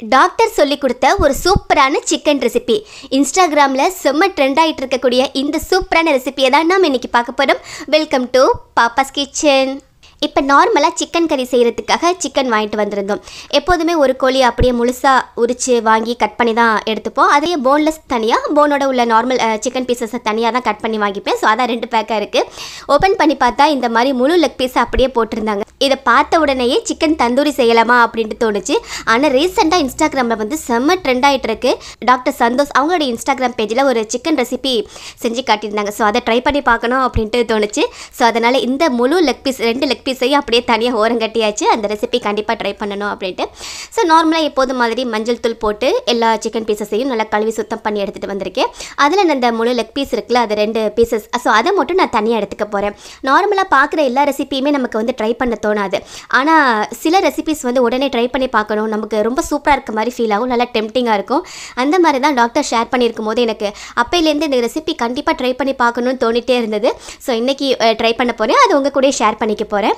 doctor சொல்லி கொடுத்த ஒரு சூப்பரான சிக்கன் ரெசிபி இன்ஸ்டாகிராமில் செம்ம ட்ரெண்ட் ஆகிட்டு இருக்கக்கூடிய இந்த சூப்பரான ரெசிபியை தான் நாம் இன்னைக்கு பார்க்க போகிறோம் வெல்கம் டு பாப்பாஸ் கிச்சன் இப்போ நார்மலாக சிக்கன் கறி செய்கிறதுக்காக சிக்கன் வாங்கிட்டு வந்திருந்தோம் எப்போதுமே ஒரு கோழி அப்படியே முழுசாக உரித்து வாங்கி கட் பண்ணி தான் எடுத்துப்போம் அதே போன்லெஸ் தனியாக போனோட உள்ள நார்மல் சிக்கன் பீசஸை தனியாக தான் கட் பண்ணி வாங்கிப்பேன் ஸோ அதான் ரெண்டு பேக்காக இருக்குது ஓப்பன் பண்ணி பார்த்தா இந்த மாதிரி முழு லெக் பீஸ் அப்படியே போட்டிருந்தாங்க இதை பார்த்த உடனேயே சிக்கன் தந்தூரி செய்யலாமா அப்படின்ட்டு தோணுச்சு ஆனால் ரீசெண்டாக இன்ஸ்டாகிராமில் வந்து செம்ம ட்ரெண்ட் ஆகிட்டு இருக்கு டாக்டர் சந்தோஷ் அவங்களோட இன்ஸ்டாகிராம் பேஜில் ஒரு சிக்கன் ரெசிபி செஞ்சு காட்டியிருந்தாங்க ஸோ அதை ட்ரை பண்ணி பார்க்கணும் அப்படின்ட்டு தோணுச்சு ஸோ அதனால் இந்த முழு லெக் பீஸ் ரெண்டு லெக் பீஸையும் அப்படியே தனியாக ஓரம் கட்டியாச்சு அந்த ரெசிபி கண்டிப்பாக ட்ரை பண்ணணும் அப்படின்ட்டு ஸோ நார்மலாக எப்போதும் மாதிரி மஞ்சள் தூள் போட்டு எல்லா சிக்கன் பீசஸையும் நல்லா கழுவி சுத்தம் பண்ணி எடுத்துகிட்டு வந்திருக்கேன் அதில் நான் இந்த முழு லெக் பீஸ் இருக்குல்ல அது ரெண்டு பீசஸ் ஸோ அதை மட்டும் நான் தனியாக எடுத்துக்க போகிறேன் நார்மலாக பார்க்குற எல்லா ரெசிபியுமே நமக்கு வந்து ட்ரை பண்ண தோணாது ஆனால் சில ரெசிபிஸ் வந்து உடனே ட்ரை பண்ணி பார்க்கணும் நமக்கு ரொம்ப சூப்பராக இருக்க மாதிரி ஃபீல் ஆகும் நல்லா டெம்டிங்காக இருக்கும் அந்த மாதிரி தான் டாக்டர் ஷேர் பண்ணியிருக்கும் போது எனக்கு அப்பையிலேருந்து இந்த ரெசிபி கண்டிப்பாக ட்ரை பண்ணி பார்க்கணும்னு தோணிட்டே இருந்தது ஸோ இன்றைக்கி ட்ரை பண்ண போகிறேன் அது உங்கள் கூட ஷேர் பண்ணிக்க போகிறேன்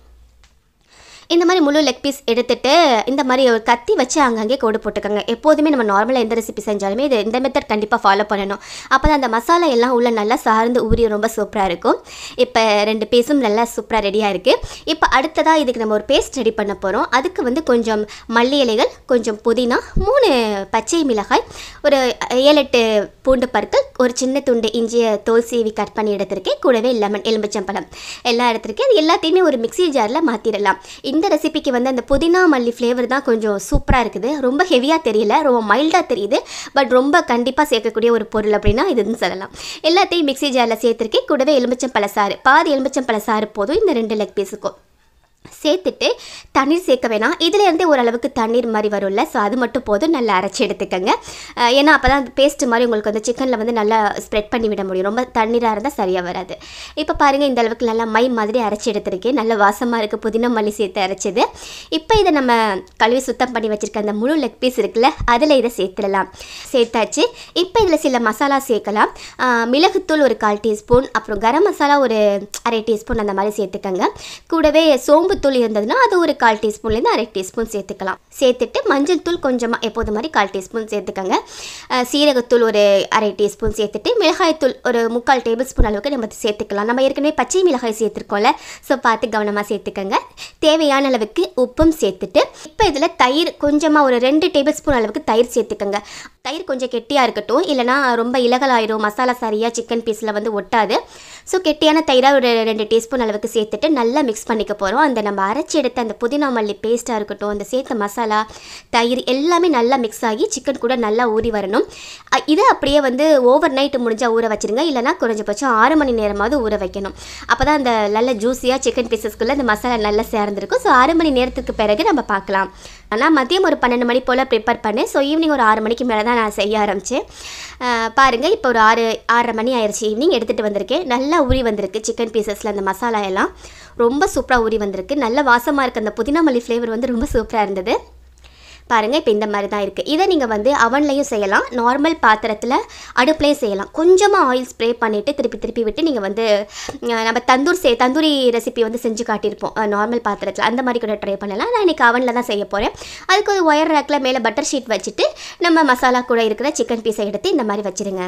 இந்த மாதிரி முழு லெக் பீஸ் எடுத்துட்டு இந்த மாதிரி ஒரு கத்தி வச்சு அங்கங்கே கோடு போட்டுக்கோங்க எப்போதுமே நம்ம நார்மலாக எந்த ரெசிபி செஞ்சாலுமே இது இந்த மெத்தட் கண்டிப்பாக ஃபாலோ பண்ணணும் அப்போ தான் அந்த மசாலா எல்லாம் உள்ள நல்லா சார்ந்து ஊறி ரொம்ப சூப்பராக இருக்கும் இப்போ ரெண்டு பீஸும் நல்லா சூப்பராக ரெடியாக இருக்குது இப்போ அடுத்ததாக இதுக்கு நம்ம ஒரு பேஸ்ட் ரெடி பண்ண போகிறோம் அதுக்கு வந்து கொஞ்சம் மல்லி இலைகள் கொஞ்சம் புதினா மூணு பச்சை மிளகாய் ஒரு ஏழு எட்டு பூண்டு பற்கள் ஒரு சின்ன துண்டு இஞ்சியை தோல் சீவி கட் பண்ணி எடுத்திருக்கேன் கூடவே லெமன் எலும்புச்சம்பழம் எல்லாம் எடுத்திருக்கேன் அது எல்லாத்தையுமே ஒரு மிக்ஸி ஜாரில் மாற்றிடலாம் இந்த ரெசிபிக்கு வந்து அந்த புதினா மல்லி ஃப்ளேவர் தான் கொஞ்சம் சூப்பராக இருக்குது ரொம்ப ஹெவியாக தெரியல ரொம்ப மைல்டாக தெரியுது பட் ரொம்ப கண்டிப்பாக சேர்க்கக்கூடிய ஒரு பொருள் அப்படின்னா இதுன்னு சொல்லலாம் எல்லாத்தையும் மிக்ஸி ஜாரில் சேர்த்துருக்கேன் கூடவே எலுமிச்சம்பழ சாறு பாதி எலுமிச்சம்பழ சாறு போதும் இந்த ரெண்டு லெக் பீஸுக்கும் சேர்த்துட்டு தண்ணீர் சேர்க்க வேணாம் இதுல இருந்தே ஓரளவுக்கு தண்ணீர் மாதிரி வரும்ல ஸோ அது மட்டும் போதும் நல்லா அரைச்சி எடுத்துக்கோங்க அஹ் ஏன்னா அப்போ தான் பேஸ்ட் மாதிரி உங்களுக்கு அந்த சிக்கனில் வந்து நல்லா ஸ்ப்ரெட் பண்ணி விட முடியும் ரொம்ப தண்ணீராக இருந்தால் சரியாக வராது இப்போ பாருங்கள் இந்த அளவுக்கு நல்லா மை மாதிரி அரைச்சி எடுத்திருக்கேன் நல்ல வாசமாக இருக்குது புதினா மல்லி சேர்த்து அரைச்சது இப்போ இதை நம்ம கழுவி சுத்தம் பண்ணி வச்சுருக்க அந்த முழு லெக் பீஸ் இருக்குல்ல அதில் இதை சேர்த்துடலாம் சேர்த்தாச்சு இப்போ இதில் சில மசாலா சேர்க்கலாம் அஹ் மிளகுத்தூள் ஒரு கால் டீஸ்பூன் அப்புறம் கரம் மசாலா ஒரு அரை டீஸ்பூன் அந்த மாதிரி சேர்த்துக்கோங்க கூடவே சோம்புத்தூள் இருந்ததுன்னா அது ஒரு கால் டீஸ்பூன்லேருந்து அரை டீஸ்பூன் சேர்த்துக்கலாம் சேர்த்துட்டு மஞ்சள் தூள் கொஞ்சமாக எப்போது மாதிரி கால் டீஸ்பூன் சேர்த்துக்கோங்க அஹ் சீரகத்தூள் ஒரு அரை டீஸ்பூன் சேர்த்துட்டு மிளகாய்த்தூள் ஒரு முக்கால் டேபிள் ஸ்பூன் அளவுக்கு நம்ம சேர்த்துக்கலாம் நம்ம ஏற்கனவே பச்சை மிளகாய் சேர்த்துருக்கோம்ல ஸோ பார்த்து கவனமாக சேர்த்துக்கோங்க தேவையான அளவுக்கு உப்பும் சேர்த்துட்டு இப்போ இதில் தயிர் கொஞ்சமாக ஒரு ரெண்டு டேபிள் ஸ்பூன் அளவுக்கு தயிர் சேர்த்துக்கோங்க தயிர் கொஞ்சம் கெட்டியாக இருக்கட்டும் இல்லைனா ரொம்ப இலகலாயிரும் மசாலா சரியாக சிக்கன் பீஸில் வந்து ஒட்டாது ஸோ கெட்டியான தயிராக ஒரு ரெண்டு டீஸ்பூன் அளவுக்கு சேர்த்துட்டு நல்லா மிக்ஸ் பண்ணிக்க போகிறோம் அந்த நம்ம அரைச்சி எடுத்த அந்த புதினா மல்லி பேஸ்ட்டாக இருக்கட்டும் அந்த சேர்த்த மசாலா தயிர் எல்லாமே நல்லா மிக்ஸ் ஆகி சிக்கன் கூட நல்லா ஊறி வரணும் அ- இதை அப்படியே வந்து ஓவர் நைட் முடிஞ்சால் ஊற வச்சிருங்க இல்லைனா குறைஞ்சபட்சம் ஆறு மணி நேரமாவது ஊற வைக்கணும் அப்போ தான் அந்த நல்ல ஜூஸியாக சிக்கன் பீசஸ்க்குள்ளே அந்த மசாலா நல்லா சேர்ந்துருக்கும் ஸோ ஆறு மணி நேரத்துக்கு பிறகு நம்ம பார்க்கலாம் ஆனால் மதியம் ஒரு பன்னெண்டு மணி போல் ப்ரிப்பேர் பண்ணேன் ஸோ ஈவினிங் ஒரு ஆறு மணிக்கு மேலே தான் நான் செய்ய ஆரம்பித்தேன் பாருங்கள் இப்போ ஒரு ஆறு ஆறரை மணி ஆயிடுச்சு ஈவினிங் எடுத்துகிட்டு வந்திருக்கேன் நல்லா ஊறி வந்திருக்கு சிக்கன் பீசஸில் அந்த மசாலா எல்லாம் ரொம்ப சூப்பராக ஊறி வந்திருக்கு நல்ல வாசமாக இருக்குது அந்த புதினா மல்லி ஃப்ளேவர் வந்து ரொம்ப சூப்பராக இருந்தது பாருங்கள் இப்போ இந்த மாதிரி தான் இருக்குது இதை நீங்கள் வந்து அவன்லையும் செய்யலாம் நார்மல் பாத்திரத்தில் அடுப்புலையும் செய்யலாம் கொஞ்சமாக ஆயில் ஸ்ப்ரே பண்ணிவிட்டு திருப்பி திருப்பி விட்டு நீங்கள் வந்து அஹ், நம்ம தந்தூர் செய் தந்தூரி ரெசிபி வந்து செஞ்சு காட்டியிருப்போம் நார்மல் பாத்திரத்தில் அந்த மாதிரி கூட ட்ரை பண்ணலாம் நான் இன்றைக்கி அவனில் தான் செய்ய போகிறேன் அதுக்கு ஒரு ஒயர் ரேக்கில் மேலே பட்டர் ஷீட் வச்சுட்டு நம்ம மசாலா கூட இருக்கிற சிக்கன் பீஸை எடுத்து இந்த மாதிரி வச்சுருங்க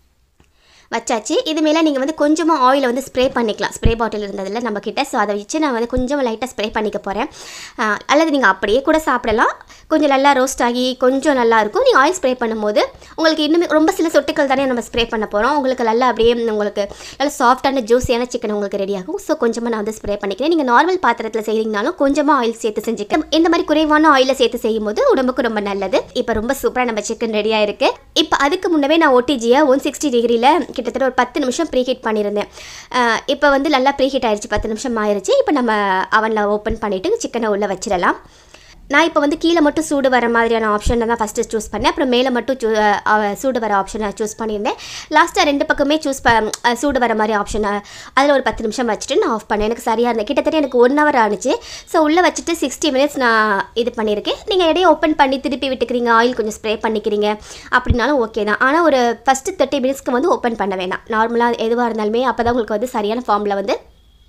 வச்சாச்சு இது மேலே நீங்கள் வந்து கொஞ்சமாக ஆயிலை வந்து ஸ்ப்ரே பண்ணிக்கலாம் ஸ்ப்ரே பாட்டில் இருந்ததில்ல நம்ம கிட்ட ஸோ அதை வச்சு நான் வந்து கொஞ்சம் லைட்டாக ஸ்ப்ரே பண்ணிக்க போகிறேன் அல்லது நீங்கள் அப்படியே கூட சாப்பிடலாம் கொஞ்சம் நல்லா ரோஸ்ட் ஆகி கொஞ்சம் நல்லா இருக்கும் நீங்கள் ஆயில் ஸ்ப்ரே பண்ணும்போது உங்களுக்கு இன்னுமே ரொம்ப சில சொட்டுக்கள் தானே நம்ம ஸ்ப்ரே பண்ண போகிறோம் உங்களுக்கு நல்லா அப்படியே உங்களுக்கு நல்லா சாஃப்டான ஜூஸியான சிக்கன் உங்களுக்கு ரெடி ஆகும் ஸோ கொஞ்சமாக நான் வந்து ஸ்ப்ரே பண்ணிக்கிறேன் நீங்கள் நார்மல் பாத்திரத்தில் செய்கிறீங்கனாலும் கொஞ்சமாக ஆயில் சேர்த்து செஞ்சுக்க இந்த மாதிரி குறைவான ஆயிலை சேர்த்து செய்யும்போது உடம்புக்கு ரொம்ப நல்லது இப்போ ரொம்ப சூப்பராக நம்ம சிக்கன் ரெடியாக இருக்குது இப்போ அதுக்கு முன்னவே நான் ஓடிஜியை ஒன் சிக்ஸ்டி டிகிரியில் கிட்டத்தட்ட ஒரு பத்து நிமிஷம் ப்ரீஹீட் பண்ணியிருந்தேன் அஹ் இப்போ வந்து நல்லா ப்ரீஹீட் ஆயிடுச்சு பத்து நிமிஷம் ஆயிடுச்சு இப்போ நம்ம அவனில் ஓப்பன் பண்ணிவிட்டு சிக்கனை உள்ளே வச்சிடலாம் நான் இப்போ வந்து கீழே மட்டும் சூடு வர மாதிரியான ஆப்ஷனை தான் ஃபஸ்ட்டு சூஸ் பண்ணேன் அப்புறம் மேலே மட்டும் சூ அஹ் சூடு வர ஆப்ஷனை சூஸ் பண்ணியிருந்தேன் லாஸ்ட்டாக ரெண்டு பக்கமே சூஸ் ப அஹ் சூடு வர மாதிரி ஆப்ஷனை அதில் ஒரு பத்து நிமிஷம் வச்சுட்டு நான் ஆஃப் பண்ணேன் எனக்கு சரியாக இருந்தேன் கிட்டத்தட்ட எனக்கு ஒன் ஹவர் ஆனிச்சு ஸோ உள்ளே வச்சுட்டு சிக்ஸ்டி மினிட்ஸ் நான் இது பண்ணியிருக்கேன் நீங்கள் இடையே ஓப்பன் பண்ணி திருப்பி விட்டுக்கிறீங்க ஆயில் கொஞ்சம் ஸ்ப்ரே பண்ணிக்கிறீங்க அப்படின்னாலும் ஓகே தான் ஆனால் ஒரு ஃபஸ்ட்டு தேர்ட்டி மினிட்ஸ்க்கு வந்து ஓப்பன் பண்ண வேணாம் நார்மலாக எதுவாக இருந்தாலுமே அப்போ தான் உங்களுக்கு வந்து சரியான ஃபார்மில் வந்து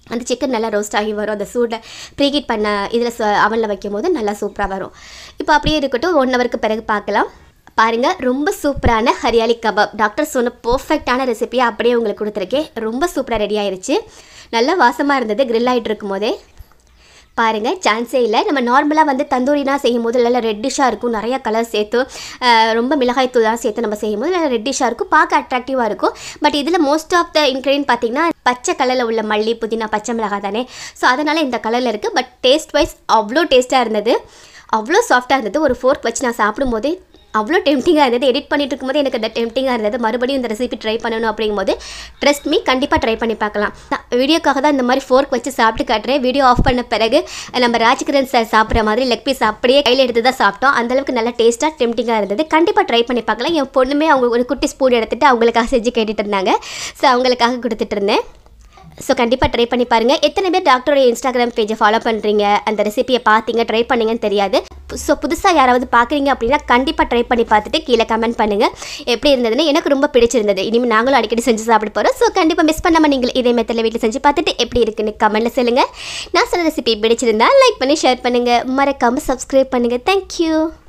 அந்த சிக்கன் நல்லா ரோஸ்ட் ஆகி வரும் அந்த சூடை ப்ரீஹீட் பண்ண இதில் அவனில் வைக்கும் போது நல்லா சூப்பராக வரும் இப்போ அப்படியே இருக்கட்டும் ஒன் ஹவருக்கு பிறகு பார்க்கலாம் பாருங்கள் ரொம்ப சூப்பரான ஹரியாலி கபாப் டாக்டர் சொன்ன பர்ஃபெக்டான ரெசிபியை அப்படியே உங்களுக்கு கொடுத்துருக்கேன் ரொம்ப சூப்பராக ரெடி ஆயிருச்சு நல்லா வாசமாக இருந்தது grill ஆகிட்டு இருக்கும் போதே பாருங்கள் சான்ஸே இல்லை நம்ம நார்மலாக வந்து தந்தூரினா செய்யும் போது நல்லா ரெட்டிஷாக இருக்கும் நிறைய கலர் சேர்த்து அஹ், ரொம்ப மிளகாய் தூளாக சேர்த்து நம்ம செய்யும் போது நல்லா ரெட்டிஷாக இருக்கும் பார்க்க அட்ராக்டிவாக இருக்கும் பட் இதில் மோஸ்ட் ஆஃப் த இன்க்ரீடியன்ட் பார்த்தீங்கன்னா பச்சை கலரில் உள்ள மல்லி புதினா பச்சை மிளகாய் தானே ஸோ அதனால் இந்த கலரில் இருக்குது பட் டேஸ்ட் வைஸ் அவ்வளோ டேஸ்ட்டாக இருந்தது அவ்வளோ சாஃப்டாக இருந்தது ஒரு ஃபோர்க் வச்சு நான் சாப்பிடும்போது அவ்வளோ டெம்டிங்காக இருந்தது எடிட் பண்ணிட்டு இருக்கும்போது எனக்கு அந்த டெம்டிங்காக இருந்தது மறுபடியும் இந்த ரெசிபி ட்ரை பண்ணணும் அப்படிங்கும்போது ட்ரஸ்ட் மீ கண்டிப்பாக ட்ரை பண்ணி பார்க்கலாம் நான் வீடியோக்காக தான் இந்த மாதிரி ஃபோர்க் வச்சு சாப்பிட்டு காட்டுறேன் வீடியோ ஆஃப் பண்ண பிறகு நம்ம ராஜ்கிரண் சார் சாப்பிட்ற மாதிரி லெக் பீஸ் அப்படியே கையில் எடுத்து தான் சாப்பிட்டோம் அந்தளவுக்கு நல்லா டேஸ்ட்டாக டெம்டிங்காக இருந்தது கண்டிப்பாக ட்ரை பண்ணி பார்க்கலாம் என் பொண்ணுமே அவங்க ஒரு குட்டி ஸ்பூன் எடுத்துகிட்டு அவங்களுக்காக செஞ்சு கேட்டுட்டு இருந்தாங்க ஸோ அவங்களுக்காக கொடுத்துட்டு இருந்தேன் ஸோ கண்டிப்பாக ட்ரை பண்ணி பாருங்கள் எத்தனை பேர் டாக்டரோட இன்ஸ்டாகிராம் பேஜை ஃபாலோ பண்ணுறீங்க அந்த ரெசிபியை பார்த்தீங்க ட்ரை பண்ணீங்கன்னு தெரியாது ஸோ புதுசாக யாராவது பார்க்குறீங்க அப்படின்னா கண்டிப்பாக ட்ரை பண்ணி பார்த்துட்டு கீழே கமெண்ட் பண்ணுங்கள் எப்படி இருந்ததுன்னு எனக்கு ரொம்ப பிடிச்சிருந்தது இனிமேல் நாங்களும் அடிக்கடி செஞ்சு சாப்பிட போகிறோம் ஸோ கண்டிப்பாக மிஸ் பண்ணாமல் நீங்கள் இதே மெத்தடில் வீட்டில் செஞ்சு பார்த்துட்டு எப்படி இருக்குன்னு கமெண்ட்டில் சொல்லுங்கள் நான் சொன்ன ரெசிபி பிடிச்சிருந்தா லைக் பண்ணி ஷேர் பண்ணுங்கள் மறக்காமல் சப்ஸ்கிரைப் பண்ணுங்கள் தேங்க்யூ